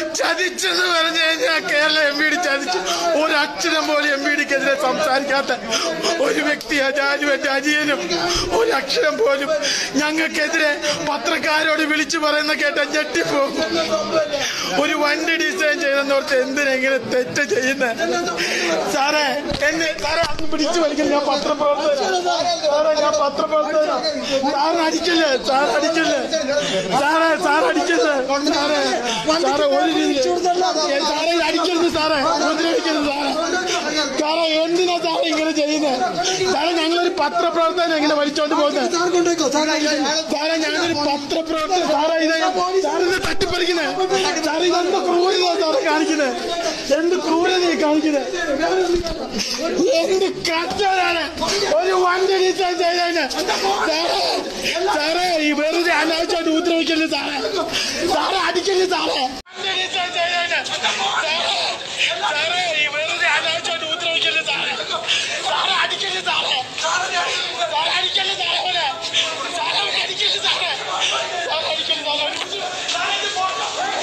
ചതിച്ചെന്ന് പറഞ്ഞു കഴിഞ്ഞാൽ Kerala M P D ചതിച്ചു ഒരക്ഷരം പോലും എം പി ഡിക്കെതിരെ സംസാരിക്കാത്ത ഒരു വ്യക്തി അജാജു എന്റെ അജിയനും ഒരക്ഷരം പോലും ഞങ്ങൾക്കെതിരെ പത്രക്കാരോട് വിളിച്ചു പറയുന്ന കേട്ട ഞെട്ടിപ്പോകും ഒരു വണ്ടി ഡിസൈൻ ചെയ്തെന്നോർത്ത് എന്തിനെങ്ങനെ തെറ്റ് ചെയ്യുന്നത് സാറേ എന്നെ സാറേ അന്ന് പിടിച്ചു വലിക്കൽ ഞാൻ പത്രപ്രവർത്തകനാ സാറേ ഞാൻ പത്രപ്രവർത്തകനാ സാറ് അടിക്കല്ലേ സാർ അടിക്കല്ലേ സാറേ സാർ അടിക്കല്ലേ സാറേ സാറേ ഒരു രീതി ഏ, സാറേ ഇത് അടിക്കരുത് സാറേ ഉപദ്രവിക്കരുത് സാറേ സാറേ എന്തിനാ സാറേ ഇങ്ങനെ ചെയ്യുന്നത് സാറേ ഞങ്ങളൊരു പത്രപ്രവർത്തകനെ എങ്ങനെ വലിച്ചോണ്ട് പോകുന്നത് സാർ കൊണ്ടുപോയിക്കോ സാർ സാറേ ഞാനൊരു പത്രപ്രവർത്തകൻ സാറേ ഇത് സാറേ ഇത് തട്ടിപ്പറിക്കുന്നത് സാറേ ഇതെന്ത് ക്രൂരത സാറേ കാണിക്കുന്നത് എന്ത് ക്രൂരത കാണിക്കുന്നത് എന്ത് കഷ്ടമാണ് ഒരു വണ്ടി ഡിസൈൻ ചെയ്തതിന് സാറേ സാറേ ഈ വെറുതെ അനാവശ്യമായിട്ട് ഉപദ്രവിക്കല്ലേ സാറേ സാറേ അടിക്കല്ലേ സാറേ വണ്ടി ഡിസൈൻ ചെയ്തതിന് സാറേ സാറേ ഈ വെറുതെ അനാവശ്യമായിട്ട് ഉപദ്രവിക്കല്ലേ സാറേ സാറേ അടിക്കല്ലേ സാറേ സാറേ അടിക്കല്ലേ സാറേ അവനെ സാറേ അവനെ അടിക്കല്ലേ സാറേ സാറേ അടിക്കല്ലേ സാറേ അവനെ.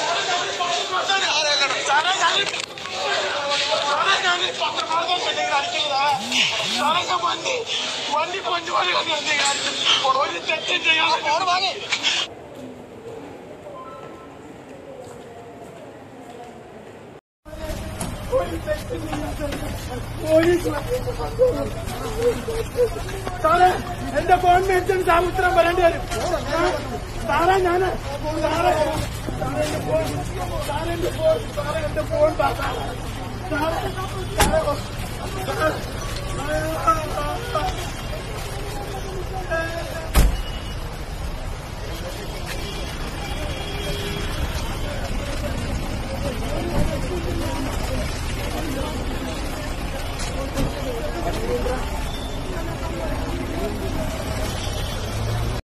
സാറേ ഞാൻ സാറേ ഞാൻ പത്രപ്രവർത്തകൻ എന്തെങ്കിലും അടിക്കല്ലേ സാറേ സാറേ ഞാൻ വണ്ടി വണ്ടി കൊണ്ടുപോയി എന്തെങ്കിലും അടിക്കും ഒരു തെറ്റും ചെയ്യാതെ സാറേ എന്റെ ഫോൺ മേടിച്ചാൽ സാർ ഉത്തരം പറയേണ്ടി വരും സാറേ ഞാന് സാറേ സാറേ എന്റെ ഫോൺ സാറേ എന്റെ ഫോൺ സാറേ എന്റെ ഫോൺ താ, സാറേ സാറേ സാറേ സാറേ